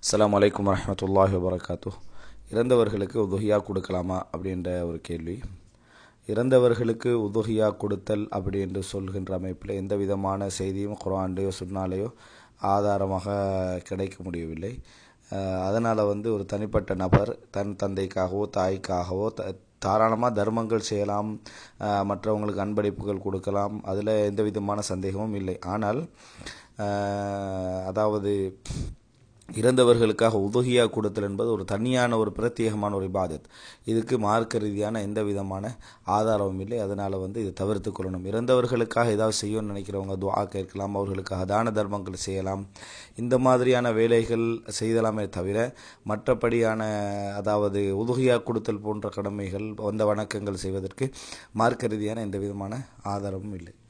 அஸ்ஸலாமு அலைக்கும் வரஹ்மத்துல்லாஹி வபரகாத்து இறந்தவர்களுக்கு உதுகியா கொடுக்கலாமா அப்படின்ற ஒரு கேள்வி இறந்தவர்களுக்கு உதுகியா கொடுத்தல் அப்படி என்று சொல்கின்ற அமைப்பில் எந்த விதமான செய்தியும் குரான்லேயோ சுன்னாலேயோ ஆதாரமாக கிடைக்க முடியவில்லை அதனால் வந்து ஒரு தனிப்பட்ட நபர் தன் தந்தைக்காகவோ தாய்க்காகவோ த தாராளமாக தர்மங்கள் செய்யலாம் மற்றவங்களுக்கு அன்பளிப்புகள் கொடுக்கலாம் அதில் எந்த விதமான சந்தேகமும் இல்லை ஆனால் அதாவது இறந்தவர்களுக்காக உதகியா கொடுத்தல் என்பது ஒரு தனியான ஒரு பிரத்யேகமான ஒரு இபாதத் இதுக்கு மார்க்க ரீதியான எந்த விதமான ஆதாரமும் இல்லை அதனால் வந்து இதை தவிர்த்து கொள்ளணும் இறந்தவர்களுக்காக ஏதாவது செய்யணும்னு நினைக்கிறவங்க துவா கேட்கலாம் அவர்களுக்காக தான தர்மங்கள் செய்யலாம் இந்த மாதிரியான வேலைகள் செய்தலாமே தவிர மற்றபடியான அதாவது உதுகியா கொடுத்தல் போன்ற கடமைகள் வந்த வணக்கங்கள் செய்வதற்கு மார்க்க ரீதியான எந்த விதமான ஆதாரமும் இல்லை